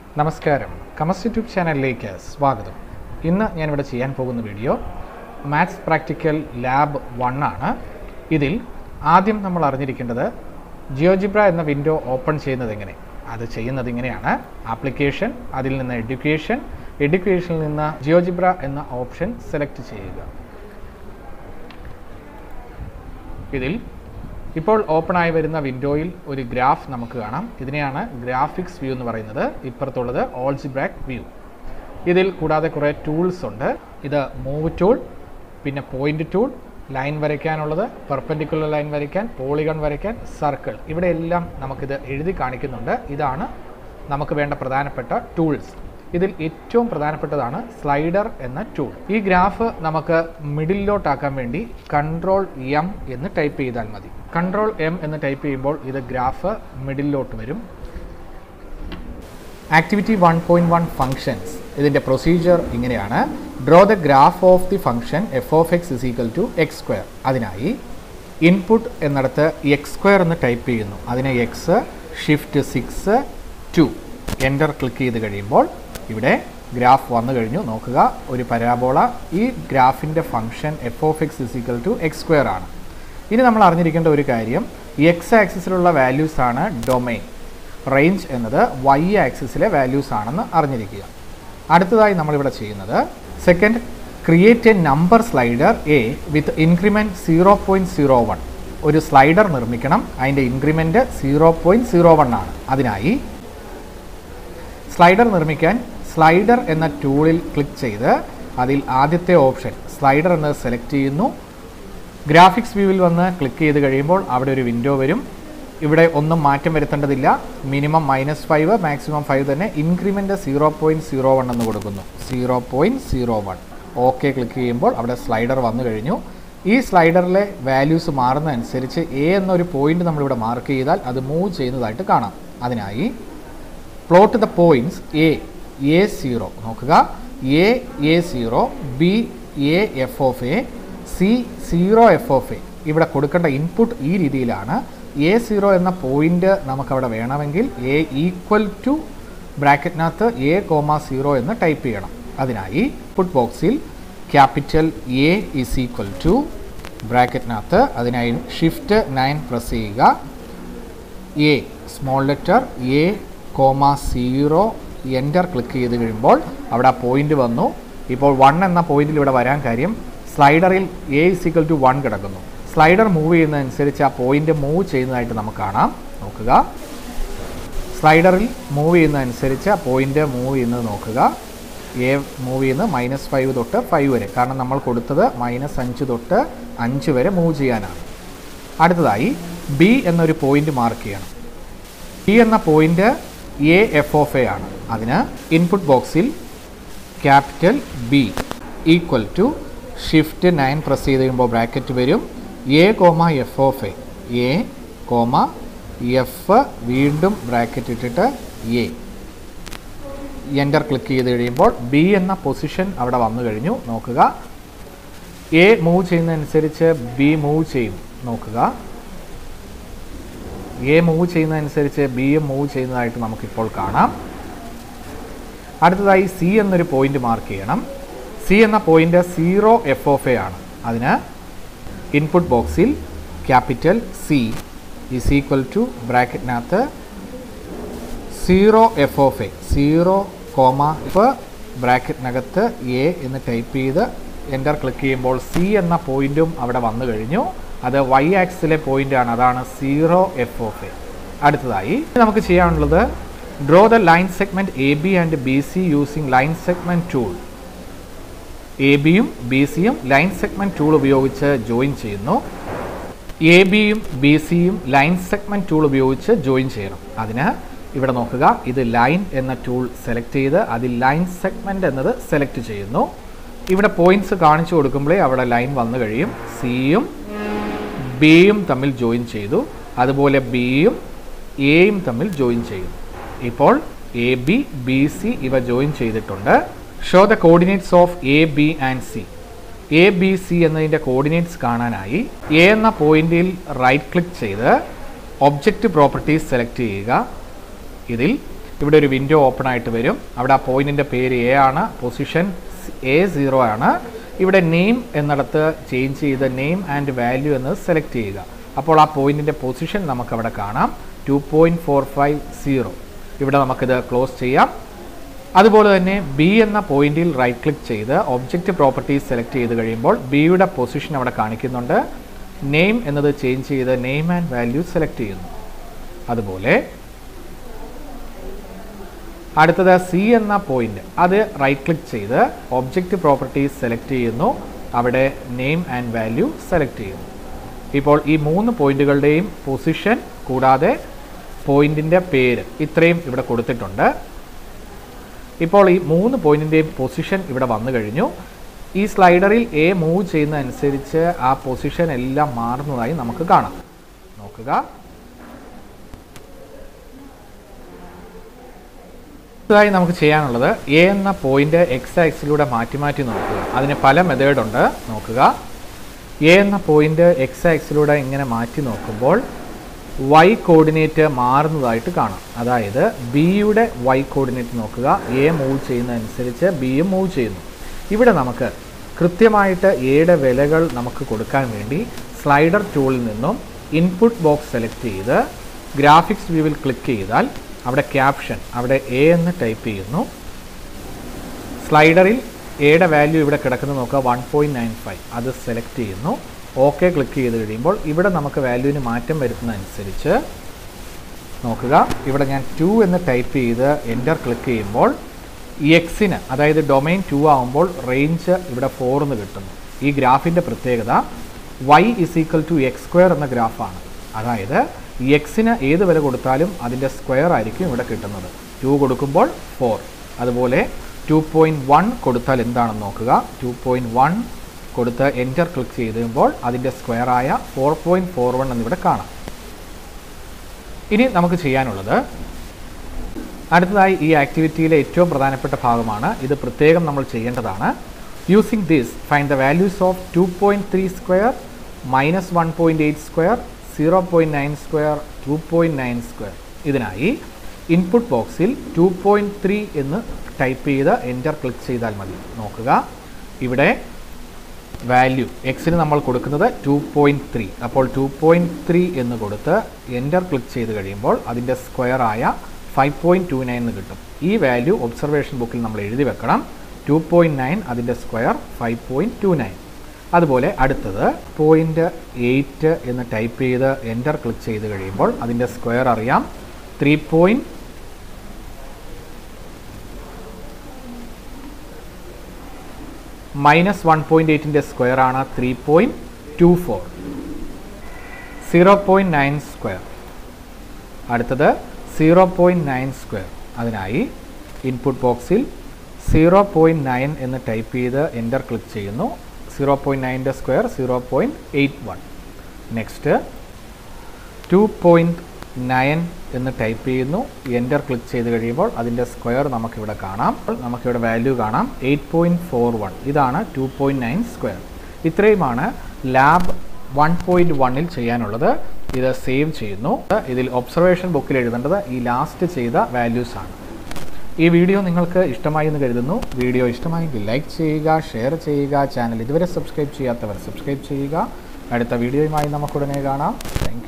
നമസ്കാരം കമസ് യൂട്യൂബ് ചാനലിലേക്ക് സ്വാഗതം ഇന്ന് ഞാനിവിടെ ചെയ്യാൻ പോകുന്ന video maths practical lab one ആണ് ഇതിൽ ആദ്യം നമ്മൾ അറിഞ്ഞിരിക്കേണ്ടത് ജിയോജിബ്ര എന്ന വിൻഡോ ഓപ്പൺ ചെയ്യുന്നത് എങ്ങനെ അത് ചെയ്യുന്നത് ഇങ്ങനെയാണ് ആപ്ലിക്കേഷൻ അതിൽ നിന്ന് എഡ്യൂക്കേഷൻ എഡ്യൂക്കേഷനിൽ നിന്ന് ജിയോജിബ്ര എന്ന ഓപ്ഷൻ സെലക്ട് ചെയ്യുക ഇതിൽ ഇപ്പോൾ ഓപ്പൺ ആയി വരുന്ന വിൻഡോയിൽ ഒരു ഗ്രാഫ് നമുക്ക് കാണാം ഇതിനെയാണ് ഗ്രാഫിക്സ് വ്യൂ എന്ന് പറയുന്നത് ഇപ്പുറത്തുള്ളത് ഓൾജിബ്രാക് വ്യൂ ഇതിൽ കൂടാതെ കുറേ ടൂൾസ് ഉണ്ട് ഇത് മൂവ് ടൂൾ പിന്നെ പോയിന്റ് ടൂൾ ലൈൻ വരയ്ക്കാനുള്ളത് പെർപെൻഡിക്കുലർ ലൈൻ വരയ്ക്കാൻ പോളിഗൺ വരയ്ക്കാൻ സർക്കിൾ ഇവിടെ എല്ലാം നമുക്കിത് എഴുതി കാണിക്കുന്നുണ്ട് ഇതാണ് നമുക്ക് വേണ്ട പ്രധാനപ്പെട്ട ടൂൾസ് ഇതിൽ ഏറ്റവും പ്രധാനപ്പെട്ടതാണ് സ്ലൈഡർ എന്ന ടൂൾ ഈ ഗ്രാഫ് നമുക്ക് മിഡിലോട്ടാക്കാൻ വേണ്ടി കൺട്രോൾ എം എന്ന് ടൈപ്പ് ചെയ്താൽ മതി കൺട്രോൾ എം എന്ന് ടൈപ്പ് ചെയ്യുമ്പോൾ ഇത് ഗ്രാഫ് മിഡിലോട്ട് വരും activity one point one functions ഇതിൻ്റെ പ്രൊസീജിയർ ഇങ്ങനെയാണ് draw the graph of the function f of x is equal to X square അതിനായി ഇൻപുട്ട് എന്നിടത്ത് എക്സ് സ്ക്വയർ എന്ന് ടൈപ്പ് ചെയ്യുന്നു അതിനെ x shift six two enter click ചെയ്ത് കഴിയുമ്പോൾ ഇവിടെ ഗ്രാഫ് വന്നു കഴിഞ്ഞു നോക്കുക ഒരു പരാബോള ഈ ഗ്രാഫിൻ്റെ function f of x is equal to X square ആണ് ഇനി നമ്മൾ അറിഞ്ഞിരിക്കേണ്ട ഒരു കാര്യം എക്സ് ആക്സിസിലുള്ള വാല്യൂസ് ആണ് ഡൊമൈൻ റേഞ്ച് എന്നത് വൈ ആക്സിസിലെ വാല്യൂസ് ആണെന്ന് അറിഞ്ഞിരിക്കുക അടുത്തതായി നമ്മളിവിടെ ചെയ്യുന്നത് second create a number slider a with increment zero point zero one ഒരു സ്ലൈഡർ നിർമ്മിക്കണം അതിൻ്റെ increment zero point zero one ആണ് അതിനായി സ്ലൈഡർ നിർമ്മിക്കാൻ സ്ലൈഡർ എന്ന ടൂളിൽ ക്ലിക്ക് ചെയ്ത് അതിൽ ആദ്യത്തെ ഓപ്ഷൻ സ്ലൈഡർ എന്നത് സെലക്ട് ചെയ്യുന്നു ഗ്രാഫിക്സ് വ്യൂവിൽ വന്ന് ക്ലിക്ക് ചെയ്ത് കഴിയുമ്പോൾ അവിടെ ഒരു വിൻഡോ വരും ഇവിടെ ഒന്നും മാറ്റം വരുത്തേണ്ടതില്ല minimum minus five maximum five തന്നെ increment zero point zero one എന്ന് കൊടുക്കുന്നു zero point zero one okay click ചെയ്യുമ്പോൾ അവിടെ സ്ലൈഡർ വന്നു കഴിഞ്ഞു ഈ സ്ലൈഡറിലെ വാല്യൂസ് മാറുന്നതനുസരിച്ച് എ എന്നൊരു പോയിന്റ് നമ്മളിവിടെ മാർക്ക് ചെയ്താൽ അത് മൂവ് ചെയ്യുന്നതായിട്ട് കാണാം അതിനായി plot the points A a zero നോക്കുക A a zero B a f of a C zero f of a ഇവിടെ കൊടുക്കേണ്ട ഇൻപുട്ട് ഈ രീതിയിലാണ് എ സീറോ എന്ന പോയിന്റ് നമുക്കവിടെ വേണമെങ്കിൽ എ ഈക്വൽ ടു ബ്രാക്കറ്റിനകത്ത് എ കോമ സീറോ എന്ന് ടൈപ്പ് ചെയ്യണം അതിനായി ഇൻപുട്ട് ബോക്സിൽ capital A is equal to ബ്രാക്കറ്റിനകത്ത് അതിനായി ഷിഫ്റ്റ് നയൻ പ്രസ് ചെയ്യുക a small letter a comma zero enter click ചെയ്ത് കഴിയുമ്പോൾ അവിടെ ആ പോയിന്റ് വന്നു ഇപ്പോൾ വൺ എന്ന പോയിന്റിൽ ഇവിടെ വരാൻ കാര്യം സ്ലൈഡറിൽ എ ഇസിക്കൽ ടു വൺ കിടക്കുന്നു സ്ലൈഡർ മൂവ് ചെയ്യുന്നതനുസരിച്ച് ആ പോയിന്റ് മൂവ് ചെയ്യുന്നതായിട്ട് നമുക്ക് കാണാം നോക്കുക സ്ലൈഡറിൽ മൂവ് ചെയ്യുന്നതനുസരിച്ച് ആ പോയിന്റ് മൂവ് ചെയ്യുന്നത് നോക്കുക എ മൂവ് ചെയ്യുന്നത് മൈനസ് ഫൈവ് തൊട്ട് ഫൈവ് വരെ കാരണം നമ്മൾ കൊടുത്തത് മൈനസ് അഞ്ച് തൊട്ട് അഞ്ച് വരെ മൂവ് ചെയ്യാനാണ് അടുത്തതായി ബി എന്നൊരു പോയിന്റ് മാർക്ക് ചെയ്യണം ബി എന്ന point a f of a ആണ് അതിന് ഇൻപുട്ട് ബോക്സിൽ capital B equal to shift nine press ചെയ്ത് കഴിയുമ്പോൾ ബ്രാക്കറ്റ് വരും a comma f of a a comma f വീണ്ടും ബ്രാക്കറ്റ് ഇട്ടിട്ട് എ എൻ്റർ ക്ലിക്ക് ചെയ്ത് കഴിയുമ്പോൾ ബി എന്ന പൊസിഷൻ അവിടെ വന്നു കഴിഞ്ഞു നോക്കുക എ മൂവ് ചെയ്യുന്നതനുസരിച്ച് ബി മൂവ് ചെയ്യും നോക്കുക എ മൂവ് ചെയ്യുന്നതനുസരിച്ച് ബിയും മൂവ് ചെയ്യുന്നതായിട്ട് നമുക്കിപ്പോൾ കാണാം അടുത്തതായി സി എന്നൊരു പോയിന്റ് മാർക്ക് ചെയ്യണം സി എന്ന point zero f of a ആണ് അതിന് ഇൻപുട്ട് ബോക്സിൽ capital C is equal to ബ്രാക്കറ്റിനകത്ത് zero f of a zero comma f ബ്രാക്കറ്റിനകത്ത് എ എന്ന് ടൈപ്പ് ചെയ്ത് എൻ്റർ ക്ലിക്ക് ചെയ്യുമ്പോൾ സി എന്ന പോയിന്റും അവിടെ വന്നു കഴിഞ്ഞു അത് വൈ ആക്സിലെ പോയിന്റ് ആണ് അതാണ് സീറോ എഫ് ഓഫ് എ അടുത്തതായി നമുക്ക് ചെയ്യാനുള്ളത് draw the line segment A B and B C using line segment tool A ബിയും ബി സിയും ലൈൻ സെഗ്മെന്റ് ടൂൾ ഉപയോഗിച്ച് ജോയിൻ ചെയ്യുന്നു എ ബിയും ബി സിയും ലൈൻ സെഗ്മെന്റ് ടൂൾ ഉപയോഗിച്ച് ജോയിൻ ചെയ്യണം അതിന് ഇവിടെ നോക്കുക ഇത് ലൈൻ എന്ന ടൂൾ സെലക്ട് ചെയ്ത് അതിൽ ലൈൻ സെഗ്മെന്റ് എന്നത് സെലക്ട് ചെയ്യുന്നു ഇവിടെ പോയിന്റ്സ് കാണിച്ചു കൊടുക്കുമ്പോഴേ അവിടെ ലൈൻ വന്നു കഴിയും സിയും ബിയും തമ്മിൽ ജോയിൻ ചെയ്തു അതുപോലെ ബിയും എയും തമ്മിൽ ജോയിൻ ചെയ്തു ഇപ്പോൾ എ ബി ബി സി ഇവ ജോയിൻ ചെയ്തിട്ടുണ്ട് show the coordinates of A B and C A B C എന്നതിൻ്റെ കോർഡിനേറ്റ്സ് കാണാനായി എ എന്ന പോയിന്റിൽ റൈറ്റ് ക്ലിക്ക് ചെയ്ത് ഒബ്ജക്റ്റ് പ്രോപ്പർട്ടീസ് സെലക്ട് ചെയ്യുക ഇതിൽ ഇവിടെ ഒരു വിൻഡോ ഓപ്പൺ ആയിട്ട് വരും അവിടെ ആ പോയിന്റിൻ്റെ പേര് എ ആണ് പൊസിഷൻ എ സീറോ ആണ് ഇവിടെ നെയിം എന്നിടത്ത് ചേഞ്ച് ചെയ്ത് നെയിം ആൻഡ് വാല്യൂ എന്ന് സെലക്ട് ചെയ്യുക അപ്പോൾ ആ പോയിന്റിൻ്റെ പൊസിഷൻ നമുക്കവിടെ കാണാം two point four five zero ഇവിടെ നമുക്കിത് ക്ലോസ് ചെയ്യാം അതുപോലെ തന്നെ ബി എന്ന പോയിന്റിൽ റൈറ്റ് ക്ലിക്ക് ചെയ്ത് ഒബ്ജക്റ്റ് പ്രോപ്പർട്ടീസ് സെലക്ട് ചെയ്ത് കഴിയുമ്പോൾ ബിയുടെ പൊസിഷൻ അവിടെ കാണിക്കുന്നുണ്ട് നെയിം എന്നത് ചേഞ്ച് ചെയ്ത് നെയിം ആൻഡ് വാല്യൂ സെലക്ട് ചെയ്യുന്നു അതുപോലെ അടുത്തത് സി എന്ന പോയിന്റ് അത് റൈറ്റ് ക്ലിക്ക് ചെയ്ത് ഒബ്ജക്റ്റ് പ്രോപ്പർട്ടീസ് സെലക്ട് ചെയ്യുന്നു അവിടെ നെയിം ആൻഡ് വാല്യൂ സെലക്ട് ചെയ്യുന്നു ഇപ്പോൾ ഈ മൂന്ന് പോയിന്റുകളുടെയും പൊസിഷൻ കൂടാതെ പോയിന്റിൻ്റെ പേര് ഇത്രയും ഇവിടെ കൊടുത്തിട്ടുണ്ട് ഇപ്പോൾ ഈ മൂന്ന് പോയിന്റിൻ്റെയും പൊസിഷൻ ഇവിടെ വന്നു കഴിഞ്ഞു ഈ സ്ലൈഡറിൽ എ മൂവ് ചെയ്യുന്നതനുസരിച്ച് ആ പൊസിഷൻ എല്ലാം മാറുന്നതായി നമുക്ക് കാണാം നോക്കുക അടുത്തതായി നമുക്ക് ചെയ്യാനുള്ളത് എ എന്ന പോയിന്റ് എക്സ് ആക്സിലൂടെ മാറ്റി മാറ്റി നോക്കുക അതിന് പല മെത്തേഡ് ഉണ്ട് നോക്കുക എ എന്ന പോയിന്റ് എക്സ് ആക്സിലൂടെ ഇങ്ങനെ മാറ്റി നോക്കുമ്പോൾ വൈ കോർഡിനേറ്റ് മാറുന്നതായിട്ട് കാണാം അതായത് ബിയുടെ വൈ കോർഡിനേറ്റ് നോക്കുക എ മൂവ് ചെയ്യുന്നതനുസരിച്ച് ബിയും മൂവ് ചെയ്യുന്നു ഇവിടെ നമുക്ക് കൃത്യമായിട്ട് എയുടെ വിലകൾ നമുക്ക് കൊടുക്കാൻ വേണ്ടി സ്ലൈഡർ ടൂളിൽ നിന്നും ഇൻപുട്ട് ബോക്സ് സെലക്ട് ചെയ്ത് ഗ്രാഫിക്സ് വ്യൂവിൽ ക്ലിക്ക് ചെയ്താൽ അവിടെ ക്യാപ്ഷൻ അവിടെ എ എന്ന് ടൈപ്പ് ചെയ്യുന്നു സ്ലൈഡറിൽ എയുടെ വാല്യൂ ഇവിടെ കിടക്കുന്നത് നോക്കുക വൺ പോയിൻറ്റ് നയൻ ഫൈവ് അത് സെലക്ട് ചെയ്യുന്നു ഓക്കെ ക്ലിക്ക് ചെയ്ത് കഴിയുമ്പോൾ ഇവിടെ നമുക്ക് വാല്യൂവിന് മാറ്റം വരുത്തുന്നതനുസരിച്ച് നോക്കുക ഇവിടെ ഞാൻ ടു എന്ന് ടൈപ്പ് ചെയ്ത് എൻ്റർ ക്ലിക്ക് ചെയ്യുമ്പോൾ എക്സിന് അതായത് ഡൊമൈൻ ടു ആകുമ്പോൾ റേഞ്ച് ഇവിടെ ഫോർ എന്ന് കിട്ടുന്നു ഈ ഗ്രാഫിൻ്റെ പ്രത്യേകത Y is equal to X square എന്ന ഗ്രാഫാണ് അതായത് എക്സിന് ഏത് വില കൊടുത്താലും അതിൻ്റെ സ്ക്വയർ ആയിരിക്കും ഇവിടെ കിട്ടുന്നത് ടു കൊടുക്കുമ്പോൾ ഫോർ അതുപോലെ ടു പോയിൻറ്റ് വൺ കൊടുത്താൽ എന്താണെന്ന് നോക്കുക ടു പോയിൻറ്റ് വൺ കൊടുത്ത് എൻറ്റർ ക്ലിക്ക് ചെയ്ത് കഴിയുമ്പോൾ അതിൻ്റെ സ്ക്വയറായ ഫോർ പോയിൻറ്റ് ഫോർ വൺ എന്നിവിടെ കാണാം ഇനി നമുക്ക് ചെയ്യാനുള്ളത് അടുത്തതായി ഈ ആക്ടിവിറ്റിയിലെ ഏറ്റവും പ്രധാനപ്പെട്ട ഭാഗമാണ് ഇത് പ്രത്യേകം നമ്മൾ ചെയ്യേണ്ടതാണ് using this find the values of two point three square minus one point eight square zero point nine square two point nine square ഇതിനായി ഇൻപുട്ട് ബോക്സിൽ ടു പോയിൻറ്റ് ത്രീ എന്ന് ടൈപ്പ് ചെയ്ത് എൻറ്റർ ക്ലിക്ക് ചെയ്താൽ മതി നോക്കുക ഇവിടെ വാല്യൂ എക്സിന് നമ്മൾ കൊടുക്കുന്നത് ടു പോയിൻറ്റ് ത്രീ അപ്പോൾ ടു പോയിൻറ്റ് ത്രീ എന്ന് കൊടുത്ത് എൻറ്റർ ക്ലിക്ക് ചെയ്ത് കഴിയുമ്പോൾ അതിൻ്റെ സ്ക്വയർ ആയ ഫൈവ് പോയിൻറ്റ് ടു നയൻ എന്ന് കിട്ടും ഈ വാല്യൂ ഒബ്സർവേഷൻ ബുക്കിൽ നമ്മൾ എഴുതി വെക്കണം ടു പോയിൻറ്റ് നയൻ അതിൻ്റെ square five point two nine അതുപോലെ അടുത്തത് പോയിൻറ്റ് എയ്റ്റ് എന്ന് ടൈപ്പ് ചെയ്ത് എൻറ്റർ ക്ലിക്ക് ചെയ്ത് കഴിയുമ്പോൾ അതിൻ്റെ സ്ക്വയർ അറിയാം three point minus one point എയ്റ്റിൻ്റെ സ്ക്വയർ ആണ് three point two four zero point nine square അടുത്തത് സീറോ പോയിൻറ്റ് നയൻ സ്ക്വയർ അതിനായി ഇൻപുട്ട് ബോക്സിൽ സീറോ പോയിൻറ്റ് നയൻ എന്ന് ടൈപ്പ് ചെയ്ത് എൻ്റർ ക്ലിക്ക് ചെയ്യുന്നു സീറോ പോയിൻറ്റ് നയൻ്റെ square zero point eight one next to point nine എന്ന് type ചെയ്യുന്നു enter click ചെയ്ത് കഴിയുമ്പോൾ അതിൻ്റെ സ്ക്വയർ നമുക്കിവിടെ കാണാം നമുക്കിവിടെ വാല്യൂ കാണാം എയ്റ്റ് പോയിൻറ്റ് ഫോർ വൺ ഇതാണ് ടു പോയിൻറ്റ് നയൻ സ്ക്വയർ ഇത്രയുമാണ് ലാബ് വൺ പോയിൻറ്റ് വണ്ണിൽ ചെയ്യാനുള്ളത് ഇത് സേവ് ചെയ്യുന്നു ഇതിൽ ഒബ്സർവേഷൻ ബുക്കിൽ എഴുതേണ്ടത് ഈ ലാസ്റ്റ് ചെയ്ത വാല്യൂസ് ആണ് ഈ വീഡിയോ നിങ്ങൾക്ക് ഇഷ്ടമായി എന്ന് കരുതുന്നു വീഡിയോ ഇഷ്ടമായെങ്കിൽ ലൈക്ക് ചെയ്യുക ഷെയർ ചെയ്യുക ചാനൽ ഇതുവരെ സബ്സ്ക്രൈബ് ചെയ്യാത്തവർ സബ്സ്ക്രൈബ് ചെയ്യുക അടുത്ത വീഡിയോയുമായി നമുക്കുടനെ കാണാം താങ്ക്